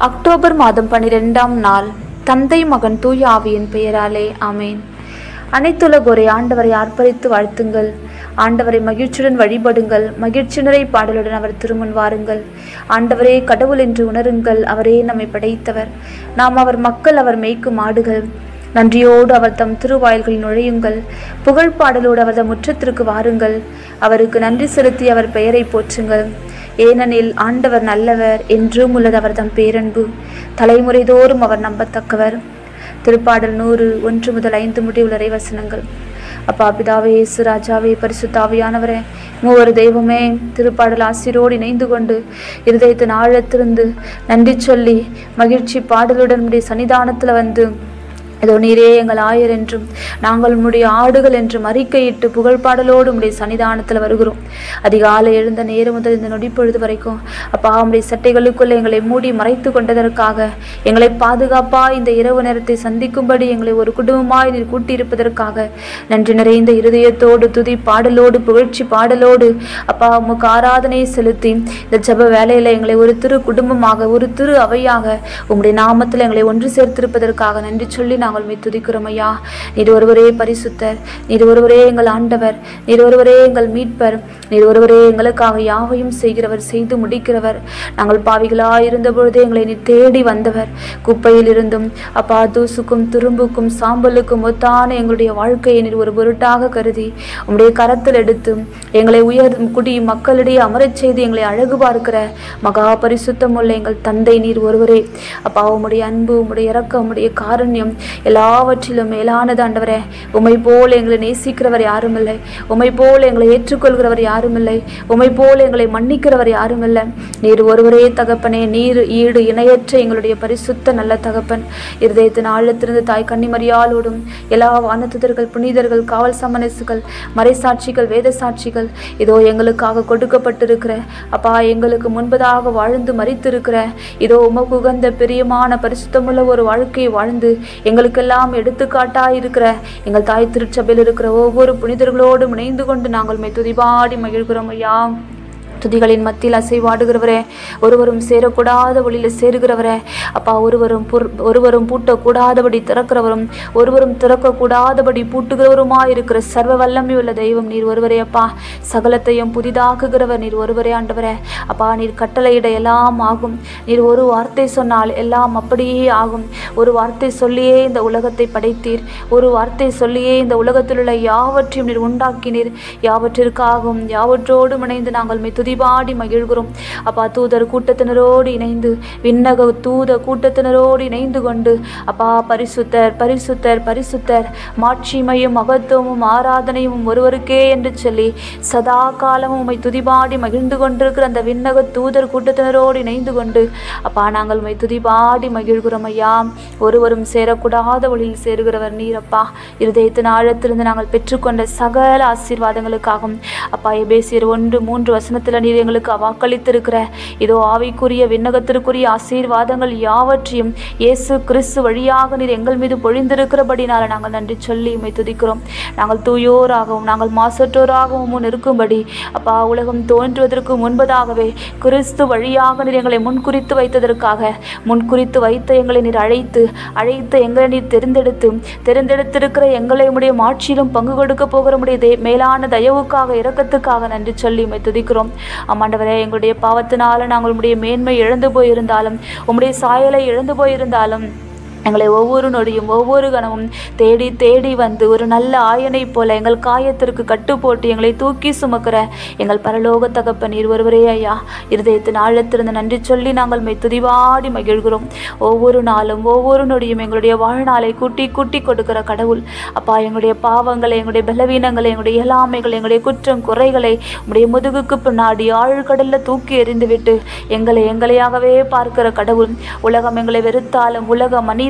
October மாதம் பனிரெண்டாம் நாள் தந்தை மகன் தூய ஆவியின் பெயராலே ஆமேன் அனைத்துலகோரை ஆண்டவரை ஆர்ப்பரித்து வாழ்த்துங்கள் ஆண்டவரை மகிழ்ச்சியுடன் வழிபடுங்கள் மகிழ்ச்சியுடரை பாடலுடன் அவர் திருமுன் வாருங்கள் ஆண்டவரே கடவுள் என்று உணருங்கள் அவரே நம்மை படைத்தவர் நாம் அவர் மக்கள் அவர் மேய்க்கும் ஆடுகள் நன்றியோடு அவர் தம் திருவாயில்களில் நுழையுங்கள் புகழ் பாடலோடு அவர் தம் முற்றத்திற்கு வாருங்கள் அவருக்கு நன்றி செலுத்தி அவர் பெயரை போற்றுங்கள் ஏனெனில் ஆண்டவர் நல்லவர் என்றும் உள்ளது அவர் தம் பேரன்பு தலைமுறை தோறும் அவர் நம்பத்தக்கவர் திருப்பாடல் நூறு ஒன்று முதல் ஐந்து முடிவுள்ள இறைவசனங்கள் அப்பா பிதாவே இயேசு ராஜாவே பரிசுத்தாவியானவரே மூவர் தெய்வமே திருப்பாடல் ஆசிரோடு இணைந்து கொண்டு இருதயத்தின் ஆழத்திலிருந்து நன்றி சொல்லி மகிழ்ச்சி பாடலுடன் உடைய சன்னிதானத்தில் வந்து இதோ நீரே எங்கள் ஆயர் என்றும் நாங்கள் உம்முடைய ஆடுகள் என்றும் அறிக்கையிட்டு புகழ் பாடலோடு உம்முடைய சன்னிதானத்தில் வருகிறோம் அதிகாலை எழுந்த நேரம் முதல் இந்த நொடி பொழுது வரைக்கும் அப்பா உம்முடைய சட்டைகளுக்குள்ள எங்களை மூடி மறைத்து கொண்டதற்காக எங்களை பாதுகாப்பா இந்த இரவு நேரத்தை சந்திக்கும்படி எங்களை ஒரு குடும்பமாய் நீர் கூட்டியிருப்பதற்காக நன்றி நிறைந்த இருதயத்தோடு துதி பாடலோடு புகழ்ச்சி பாடலோடு அப்பா உமக்கு ஆராதனையை செலுத்தி இந்த ஜெப வேலையில எங்களை ஒரு திரு குடும்பமாக ஒரு திரு அவையாக உம்முடைய நாமத்தில் எங்களை ஒன்று சேர்த்திருப்பதற்காக நன்றி சொல்லி நாங்கள் மெய் துதிக்கிறோம் ஐயா நீர் ஒருவரே பரிசுத்தர் நீர் ஒருவரே எங்கள் ஆண்டவர் நீர் ஒருவரே எங்கள் மீட்பர் நீர் ஒருவரே எங்களுக்காக யாவையும் செய்கிறவர் செய்து முடிக்கிறவர் நாங்கள் பாவிகளாய் இருந்த பொழுதே எங்களை நீர் தேடி வந்தவர் குப்பையில் இருந்தும் அப்பா தூசுக்கும் துரும்புக்கும் சாம்பலுக்கும் ஒத்தான எங்களுடைய வாழ்க்கையை நீர் ஒரு பொருட்டாக கருதி உம்முடைய கரத்தில் எடுத்து எங்களை உயர் குடி மக்களிடையே அமரச் செய்து எங்களை அழகு பார்க்கிற மகா பரிசுத்தம் உள்ள எங்கள் தந்தை நீர் ஒருவரே அப்பா உம்முடைய அன்பு உம்முடைய இரக்கம் உம்முடைய காருண்யம் எல்லாவற்றிலும் மேலானது ஆண்டவரே உம்மை போல் எங்களை நேசிக்கிறவர் யாரும் இல்லை உம்மை போல் எங்களை ஏற்றுக்கொள்கிறவர் யாரும் இல்லை உம்மை போல் எங்களை மன்னிக்கிறவர் யாரும் இல்லை நீர் ஒருவரே தகப்பனே நீர் ஈடு இணையற்ற எங்களுடைய பரிசுத்த நல்ல தகப்பன் இருதயத்தின் ஆழத்திலிருந்து தாய் கன்னிமரியாலோடும் எல்லா வானத்துதர்கள் புனிதர்கள் காவல் சமனசுகள் மறைசாட்சிகள் வேத சாட்சிகள் இதோ எங்களுக்காக கொடுக்கப்பட்டிருக்கிற அப்பா எங்களுக்கு முன்பதாக வாழ்ந்து மறித்திருக்கிற இதோ உமக்கு உகந்த பிரியமான பரிசுத்தமுள்ள ஒரு வாழ்க்கையை வாழ்ந்து எங்களுக்கெல்லாம் எடுத்துக்காட்டாய் இருக்கிற எங்கள் தாய் திருச்சபையில் இருக்கிற ஒவ்வொரு புனிதர்களோடும் இணைந்து கொண்டு நாங்கள் மெய் துதிபாடி மகிழ்கிறோம் ஐயா துதிகளின் மத்தியில் அசைவாடுகிறவரே ஒருவரும் சேரக்கூடாத வழியில் சேருகிறவரே அப்பா ஒருவரும் புர் ஒருவரும் பூட்டக்கூடாதபடி திறக்கிறவரும் ஒருவரும் திறக்கக்கூடாதபடி பூட்டுகிறவருமாய் இருக்கிற சர்வ வல்லமை உள்ள தெய்வம் நீர் ஒருவரே அப்பா சகலத்தையும் புதிதாக்குகிறவர் நீர் ஒருவரே ஆண்டவரே அப்பா நீர் கட்டளையிட எல்லாம் ஆகும் நீர் ஒரு வார்த்தை சொன்னால் எல்லாம் அப்படியே ஆகும் ஒரு வார்த்தை சொல்லியே இந்த உலகத்தை படைத்தீர் ஒரு வார்த்தை சொல்லியே இந்த உலகத்தில் உள்ள யாவற்றையும் நீர் உண்டாக்கினீர் யாவற்றிற்காகவும் யாவற்றோடும் இணைந்து நாங்கள் மெய் துதிபாடி மகிழ்கிறோம் அப்பா தூதர் கூட்டத்தினரோடு இணைந்து விண்ணக தூத கூட்டத்தினரோடு இணைந்து கொண்டு அப்பா பரிசுத்தர் பரிசுத்தர் பரிசுத்தர் மாட்சிமையும் மகத்துவமும் ஆராதனையும் ஒருவருக்கே என்று சொல்லி சதா காலமும் உம்மை துதிபாடி மகிழ்ந்து கொண்டிருக்கிற அந்த விண்ணக தூதர் கூட்டத்தினரோடு இணைந்து கொண்டு அப்பா நாங்கள் உம்மை துதிபாடி மகிழ்கிறோம் ஐயா ஒருவரும் சேரக்கூடாத வழியில் சேருகிறவர் நீரப்பா இருதயத்தின் ஆழத்திலிருந்து நாங்கள் பெற்றுக்கொண்ட சகல ஆசீர்வாதங்களுக்காகவும் அப்பா எபேசியர் ஒன்று மூன்று வசனத்தில் நீர் எங்களுக்கு வாக்களித்திருக்கிற இதோ ஆவிக்குரிய விண்ணகத்திற்குரிய ஆசீர்வாதங்கள் யாவற்றையும் இயேசு கிறிஸ்து வழியாக நீர் எங்கள் மீது பொழிந்திருக்கிறபடினால நாங்கள் நன்றி சொல்லி உம்மை துதிக்கிறோம் நாங்கள் தூயோராகவும் நாங்கள் மாசற்றோராகவும் முன் இருக்கும்படி அப்பா உலகம் தோன்றுவதற்கு முன்பதாகவே கிறிஸ்து வழியாக நீர் எங்களை முன்குறித்து வைத்ததற்காக முன்குறித்து வைத்த எங்களை நீர் அழைத்து அழைத்து எங்களை நீர் தெரிந்தெடுத்து தெரிந்தெடுத்திருக்கிற எங்களை உடைய மாட்சியிலும் பங்கு கொடுக்க போகிற உடைய தே- மேலான தயவுக்காக இரக்கத்துக்காக நன்றி சொல்லி உம்மை துதிக்கிறோம் ஆமாண்டவரே எங்களுடைய பாவத்தினால நாங்கள் உம்முடைய மேன்மை இழந்து போயிருந்தாலும் உம்முடைய சாயலை இழந்து போயிருந்தாலும் எங்களை ஒவ்வொரு நொடியும் ஒவ்வொரு கணமும் தேடி தேடி வந்து ஒரு நல்ல ஆயனைப் போல எங்கள் காயத்திற்கு கட்டு போட்டு எங்களை தூக்கி சுமக்கிற எங்கள் பரலோக தகப்பன் நீர் ஒருவரே ஐயா இருதயத்தின் ஆழத்திலிருந்து நன்றி சொல்லி நாங்கள் மெய் துதிவாடி மகிழ்கிறோம் ஒவ்வொரு நாளும் ஒவ்வொரு நொடியும் எங்களுடைய வாழ்நாளை கூட்டி கூட்டி கொடுக்கிற கடவுள் அப்பா எங்களுடைய பாவங்களை எங்களுடைய பலவீனங்களை எங்களுடைய இயலாமைகளை எங்களுடைய குற்றம் குறைகளை உடைய முதுகுக்கு பின்னாடி ஆழ்கடல்ல தூக்கி எறிந்துவிட்டு எங்களை எங்களையாகவே பார்க்கிற கடவுள் உலகம் எங்களை வெறுத்தாலும் உலக மனிதர்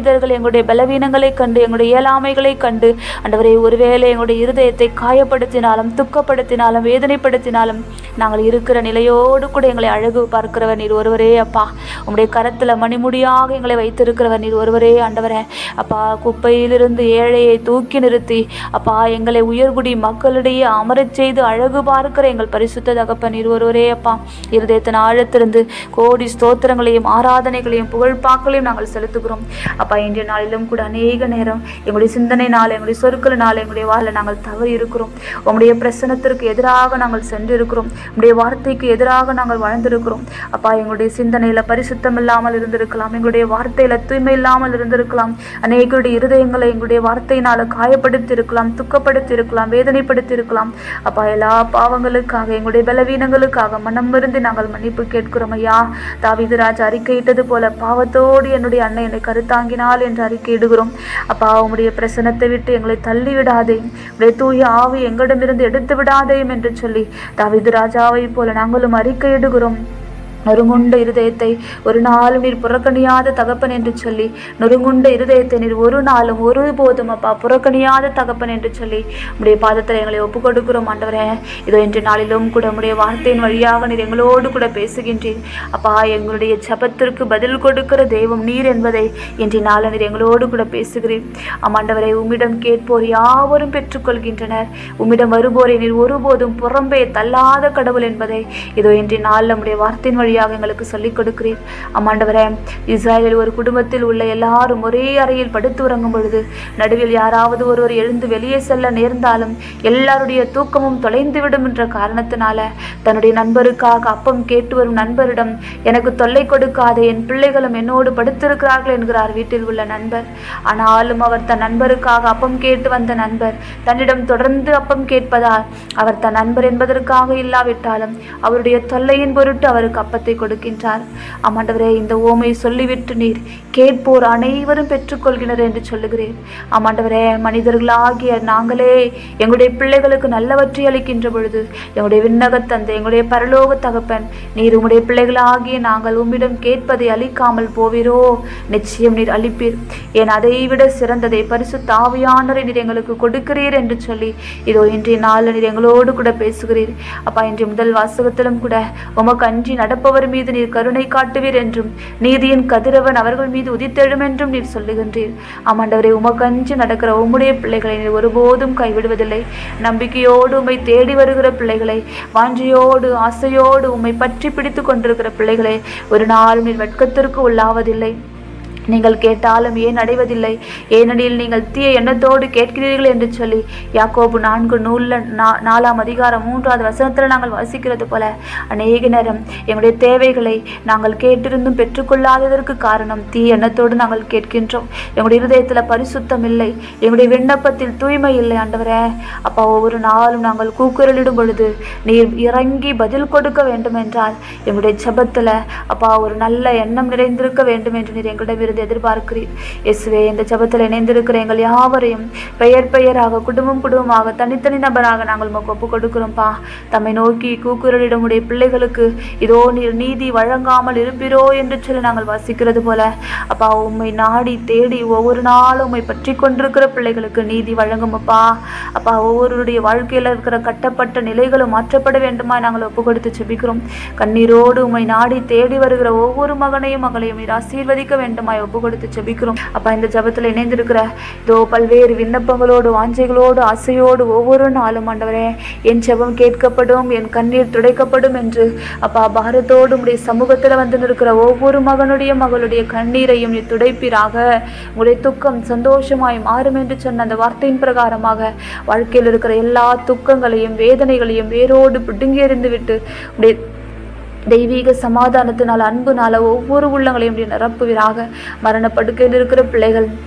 மனிதர்கள் எங்களுடைய பலவீனங்களை கண்டு எங்களுடைய இயலாமைகளை கண்டு ஆண்டவரே ஒருவேளை எங்களுடைய இருதயத்தை காயப்படுத்தினாலும் துக்கப்படுத்தினாலும் வேதனைப்படுத்தினாலும் நாங்கள் இருக்கிற நிலையோடு கூட எங்களை அழகு பார்க்கிறவர் நீர் ஒருவரே அப்பா உம்முடைய கரத்தில் மணிமுடியாக எங்களை வைத்திருக்கிறவர் நீர் ஒருவரே ஆண்டவரே அப்பா குப்பையிலிருந்து ஏழையை தூக்கி நிறுத்தி அப்பா எங்களை உயர்குடி மக்களிடையே அமரச் செய்து அழகு பார்க்கிற எங்கள் பரிசுத்த தகப்பன் நீர் ஒருவரே அப்பா இருதயத்தின் ஆழத்திலிருந்து கோடி ஸ்தோத்திரங்களையும் ஆராதனைகளையும் புகழ்பாக்களையும் நாங்கள் செலுத்துகிறோம் அப்பா இன்றைய நாளிலும் கூட அநேக நேரம் எங்களுடைய சிந்தனைனால் எங்களுடைய சொற்களினால் எங்களுடைய வாழ நாங்கள் தவறி இருக்கிறோம் உம்முடைய பிரசனத்திற்கு எதிராக நாங்கள் சென்றிருக்கிறோம் உம்முடைய வார்த்தைக்கு எதிராக நாங்கள் வாழ்ந்திருக்கிறோம் அப்பா எங்களுடைய சிந்தனையில பரிசுத்தம் இல்லாமல் இருந்திருக்கலாம் எங்களுடைய வார்த்தையில தூய்மை இல்லாமல் இருந்திருக்கலாம் அநேகருடைய இருதயங்களை எங்களுடைய வார்த்தையினால காயப்படுத்தி இருக்கலாம் துக்கப்படுத்தி இருக்கலாம் வேதனைப்படுத்தி இருக்கலாம் அப்பா எல்லா பாவங்களுக்காக எங்களுடைய பலவீனங்களுக்காக மனம் விருந்து நாங்கள் மன்னிப்பு கேட்கிறோம் ஐயா தாவீது ராஜா அறிக்கையிட்டது போல பாவத்தோடு என்னுடைய அன்னை என்னை கருத்தாங்கினாள் என்று அறிக்கையிடுகிறோம் அப்பா உம்முடைய பிரசனத்தை விட்டு எங்களை தள்ளி விடாதே உடைய தூய ஆவி எங்களிடமிருந்து எடுத்து விடாதேயும் என்று சொல்லி தாவீது ராஜாவை போல நாங்களும் அறிக்கையிடுகிறோம் நொறுங்குண்ட இருதயத்தை ஒரு நாளும் நீர் புறக்கணியாத தகப்பன் என்று சொல்லி நொறுங்குண்ட இருதயத்தை நீர் ஒரு நாளும் ஒரு போதும் அப்பா புறக்கணியாத தகப்பன் என்று சொல்லி உடைய பாதத்தில் எங்களை ஒப்புக் கொடுக்கிறோம் ஆண்டவரே இதோ இன்று நாளிலும் கூட உடைய வார்த்தையின் வழியாக நீர் எங்களோடு கூட பேசுகின்றீர் அப்பா எங்களுடைய ஜபத்திற்கு பதில் கொடுக்கிற தெய்வம் நீர் என்பதை இன்றைய நாள் நீர் எங்களோடு கூட பேசுகிறீர் ஆமாண்டவரை உம்மிடம் கேட்போர் யாவரும் பெற்றுக்கொள்கின்றனர் உம்மிடம் வருவோரை நீர் ஒருபோதும் புறம்பே தள்ளாத கடவுள் என்பதை இதோ இன்றைய நாள் நம்முடைய வார்த்தையின் வழியாக எங்களுக்கு சொல்லிக் கொடுக்கிறீர் ஆமாண்டவரே இஸ்ராயலில் ஒரு குடும்பத்தில் உள்ள எல்லாரும் ஒரே அறையில் படுத்து உறங்கும் பொழுது நடுவில் யாராவது ஒருவர் எழுந்து வெளியே செல்ல நேர்ந்தாலும் எல்லாருடைய தூக்கமும் தொலைந்துவிடும் என்ற காரணத்தினால தன்னுடைய நண்பருக்காக அப்பம் கேட்டு வரும் நண்பரிடம் எனக்கு தொல்லை கொடுக்காதே என் பிள்ளைகளும் என்னோடு படுத்திருக்கிறார்கள் என்கிறார் வீட்டில் உள்ள நண்பர் ஆனாலும் அவர் தன் நண்பருக்காக அப்பம் கேட்டு வந்த நண்பர் தன்னிடம் தொடர்ந்து அப்பம் கேட்பதால் அவர் தன் நண்பர் என்பதற்காக இல்லாவிட்டாலும் அவருடைய தொல்லையின் பொருட்டு அவருக்கு அப்பத்தை கொடுக்கின்றார் ஆமாண்டவரே இந்த ஓமை சொல்லிவிட்டு நீர் கேட்போர் அனைவரும் பெற்றுக்கொள்கினர் என்று சொல்லுகிறேன் ஆமாண்டவரே மனிதர்களாகிய நாங்களே எங்களுடைய பிள்ளைகளுக்கு நல்லவற்றை அளிக்கின்ற பொழுது எங்களுடைய விண்ணகத் தந்தை எங்களுடைய பரலோக தகப்பன் நீர் உம்முடைய பிள்ளைகளாகிய நாங்கள் உம்மிடம் கேட்பதை அளிக்காமல் போவீரோ நிச்சயம் நீர் அளிப்பீர் ஏன் அதைவிட சிறந்ததை பரிசுத்த ஆவியானவரை நீர் எங்களுக்கு கொடுக்கிறீர் என்று சொல்லி இதோ இன்றைய நாளில் நீர் எங்களோடு கூட பேசுகிறீர் அப்பா இன்றைய முதல் வாசகத்திலும் கூட உமக்கு அஞ்சி நடப்பவர் மீது நீர் கருணை காட்டுவீர் என்றும் நீதியின் கதிரவன் அவர்கள் மீது உதித்தெழும் என்றும் நீர் சொல்லுகின்றீர் ஆமாண்டவரே உமக்கு அஞ்சி நடக்கிற உம்முடைய பிள்ளைகளை நீர் ஒருபோதும் கைவிடுவதில்லை நம்பிக்கையோடு உம்மை தேடி வருகிற பிள்ளைகளை வாஞ்சியோடு ஆசையோடு உம்மை பற்றி பிடித்து கொண்டிருக்கிற பிள்ளைகளை ஒரு நாள் நீர் வெட்கத்திற்கு உள்ளாவதில்லை நீங்கள் கேட்டாலும் ஏன் அடைவதில்லை ஏனெனில் நீங்கள் தீய எண்ணத்தோடு கேட்கிறீர்கள் என்று சொல்லி யாக்கோபு நான்கு நூலில் நா நாலாம் அதிகாரம் மூன்றாவது வசனத்தில் நாங்கள் வாசிக்கிறது போல அநேக நேரம் எங்களுடைய தேவைகளை நாங்கள் கேட்டிருந்தும் பெற்றுக்கொள்ளாததற்கு காரணம் தீய எண்ணத்தோடு நாங்கள் கேட்கின்றோம் எங்களுடைய இருதயத்தில் பரிசுத்தம் இல்லை எங்களுடைய விண்ணப்பத்தில் தூய்மை இல்லை ஆண்டவரே அப்பா ஒவ்வொரு நாளும் நாங்கள் கூக்குரலிடும் பொழுது நீர் இறங்கி பதில் கொடுக்க வேண்டும் என்றால் எங்களுடைய ஜெபத்தில் அப்பா ஒரு நல்ல எண்ணம் நிறைந்திருக்க வேண்டும் என்று நீர் எங்களிடமிருந்து எதிர்பார்க்கிறீர் இயேசுவே இந்த ஜெபத்தில் இணைந்திருக்கிற எங்கள் யாவரையும் பெயர் பெயராக குடும்பம் குடும்பமாக தனித்தனி நபராக நாங்கள் உமக்கு ஒப்பு கொடுக்கிறோம்ப்பா தம்மை நோக்கி கூக்குரலிடம் உடைய பிள்ளைகளுக்கு இதோ நீர் நீதி வழங்காமல் இருப்பீரோ என்று சொல்லி நாங்கள் வாசிக்கிறது போல அப்பா உம்மை நாடி தேடி ஒவ்வொரு நாளும் உம்மை பற்றி கொண்டிருக்கிற பிள்ளைகளுக்கு நீதி வழங்கும் அப்பா அப்பா ஒவ்வொருடைய வாழ்க்கையில் இருக்கிற கட்டப்பட்ட நிலைகளும் மாற்றப்பட வேண்டுமா நாங்கள் ஒப்பு கொடுத்து செபிக்கிறோம் கண்ணீரோடு உம்மை நாடி தேடி வருகிற ஒவ்வொரு மகனையும் மகளையும் நீர் ஆசீர்வதிக்க வேண்டுமாய் ஒப்பு கொடுத்து செபிக்கிறோம் அப்பா இந்த ஜெபத்தில் இணைந்திருக்கிற இதோ பல்வேறு விண்ணப்பங்களோடு வாஞ்சைகளோடு ஆசையோடு ஒவ்வொரு நாளும் ஆண்டவரே என் ஜெபம் கேட்கப்படும் என் கண்ணீர் துடைக்கப்படும் என்று அப்பா பாரத்தோடு உடைய சமூகத்தில் வந்து நிற்கிற ஒவ்வொரு மகனுடைய மகளுடைய கண்ணீரையும் நீ துடைப்பீராக உங்களுடைய துக்கம் சந்தோஷமாய் மாறும் என்று சொன்ன அந்த வார்த்தையின் பிரகாரமாக வாழ்க்கையில் இருக்கிற எல்லா துக்கங்களையும் வேதனைகளையும் வேரோடு பிடுங்கி எறிந்து விட்டு உடைய தெய்வீக சமாதானத்தினால் அன்புனால ஒவ்வொரு உள்ளங்களையும் நீ நிரப்புவீராக மரண படுக்கையில் இருக்கிற பிள்ளைகள்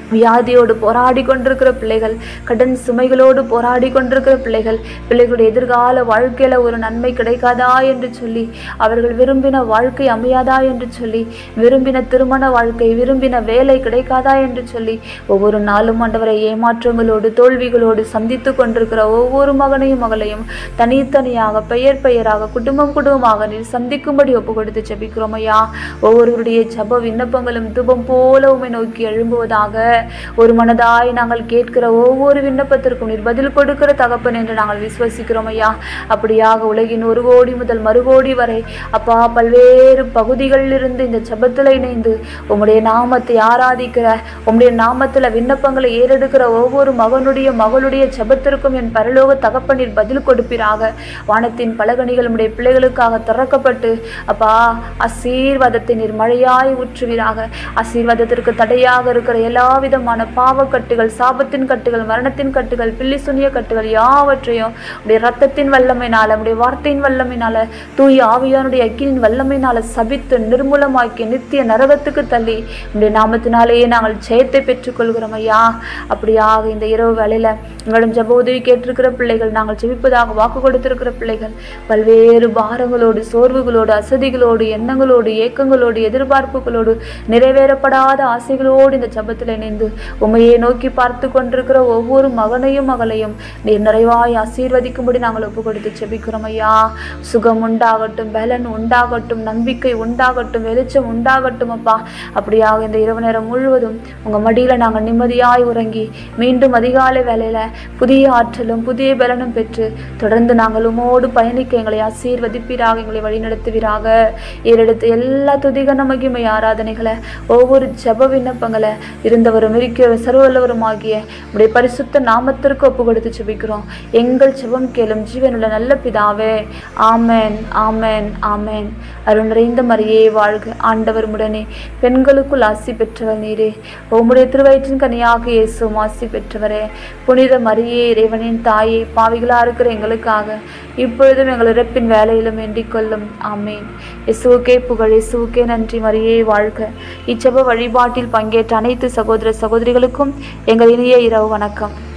வியாதியோடு போராடி கொண்டிருக்கிற பிள்ளைகள் கடன் சுமைகளோடு போராடி கொண்டிருக்கிற பிள்ளைகள் பிள்ளைகளுடைய எதிர்கால வாழ்க்கையில ஒரு நன்மை கிடைக்காதா என்று சொல்லி அவர்கள் விரும்பின வாழ்க்கை அமையாதா என்று சொல்லி விரும்பின திருமண வாழ்க்கை விரும்பின வேலை கிடைக்காதா என்று சொல்லி ஒவ்வொரு நாளும் ஆண்டவரை ஏமாற்றங்களோடு தோல்விகளோடு சந்தித்து கொண்டிருக்கிற ஒவ்வொரு மகனையும் மகளையும் தனித்தனியாக பெயர் பெயராக குடும்பம் குடும்பமாக நீர் சந்திக்கும்படி ஒப்பு கொடுத்து ஜெபிக்கிறோம் ஐயா ஒவ்வொருவருடைய ஜப விண்ணப்பங்களும் துபம் போல உம்மை நோக்கி எழும்புவதாக ஒரு மனதாய் நாங்கள் கேட்கிற ஒவ்வொரு விண்ணப்பத்திற்கும் நீர் பதில் கொடுக்கிற தகப்பன் என்று நாங்கள் விசுவசிக்கிறோம் ஐயா அப்படியாக உலகின் ஒரு கோடி முதல் மறுகோடி வரை அப்பா பல்வேறு பகுதிகளில் இருந்து இந்த ஜபத்தில் இணைந்து உம்முடைய நாமத்தை ஆராதிக்கிற உம்முடைய நாமத்தில் விண்ணப்பங்களை ஏறெடுக்கிற ஒவ்வொரு மகனுடைய மகளுடைய ஜபத்திற்கும் என் பரலோக தகப்பனில் பதில் கொடுப்பீராக வானத்தின் பலகணிகள் உம்முடைய பிள்ளைகளுக்காக திறக்கப்பட்டு அப்பா ஆசீர்வாதத்தை நீர் மழையாய் ஊற்றுவீராக ஆசீர்வாதத்திற்கு தடையாக இருக்கிற எல்லா விதமான பாவக்கட்டுகள் சாபத்தின் கட்டுகள் மரணத்தின் கட்டுகள் பில்லி சுனிய கட்டுகள் யாவற்றையும் உடைய ரத்தத்தின் வல்லமைனால உடைய வார்த்தையின் வல்லமைனால தூய ஆவியானுடைய அக்கினின் வல்லமைனால சபித்து நிர்மூலமாக்கி நித்திய நரகத்துக்கு தள்ளி உடைய நாமத்தினாலேயே நாங்கள் ஜெயத்தை பெற்றுக்கொள்கிறோம் ஐயா அப்படியாக இந்த இரவு வேளையில எங்களிடம் ஜெப உதவி கேட்டிருக்கிற பிள்ளைகள் நாங்கள் ஜெபிப்பதாக வாக்கு கொடுத்திருக்கிற பிள்ளைகள் பல்வேறு பாரங்களோடு சோர்வுகளோடு அசதிகளோடு எண்ணங்களோடு ஏக்கங்களோடு எதிர்பார்ப்புகளோடு நிறைவேறப்படாத ஆசைகளோடு இந்த ஜெபத்தில் இணைந்து உண்மையை நோக்கி பார்த்து கொண்டிருக்கிற ஒவ்வொரு மகனையும் மகளையும் நீர் நிறைவாய் ஆசீர்வதிக்கும்படி நாங்கள் ஒப்பு கொடுத்து ஜெபிக்கிறோம் ஐயா சுகம் உண்டாகட்டும் பலன் உண்டாகட்டும் நம்பிக்கை உண்டாகட்டும் வெளிச்சம் உண்டாகட்டும் அப்பா அப்படியாக இந்த இரவு நேரம் முழுவதும் உங்க மடியில நாங்கள் நிம்மதியாய் உறங்கி மீண்டும் அதிகாலை வேளையில புதிய ஆற்றலும் புதிய பலனும் பெற்று தொடர்ந்து நாங்கள் உமோடு பயணிக்க எங்களை ஆசீர்வதிப்பீராக எங்களை வழிநடத்துவீராக ஏறெடுத்து எல்லா துதிகன மகிமை ஆராதனைகளை ஒவ்வொரு ஜெப விண்ணப்பங்களை இருந்தவரும் இருக்கிற சர்வல்லவரும் ஆகிய உடைய பரிசுத்த நாமத்திற்கு ஒப்பு கொடுத்து ஜெபிக்கிறோம் எங்கள் ஜெபம் கேளும் ஜீவனுள்ள நல்ல பிதாவே ஆமென் ஆமென் ஆமென் அருள் நிறைந்த மரியே வாழ்க ஆண்டவர் உடனே பெண்களுக்குள் ஆசி பெற்றவர் நீரே உம்முடைய திருவயிற்றின் கனியாக இயேசுவும் ஆசி பெற்றவரே புனித மரியே இறைவனின் தாயே பாவிகளா இருக்கிற எங்களுக்காக இப்பொழுதும் எங்கள் இறப்பின் வேலையிலும் வேண்டிக் கொள்ளும் ஆமேன் இயேசுவுக்கே புகழ் இயேசுவுக்கே நன்றி மரியே வாழ்க இச்செப வழிபாட்டில் பங்கேற்ற அனைத்து சகோதர சகோதரிகளுக்கும் எங்கள் இனிய இரவு வணக்கம்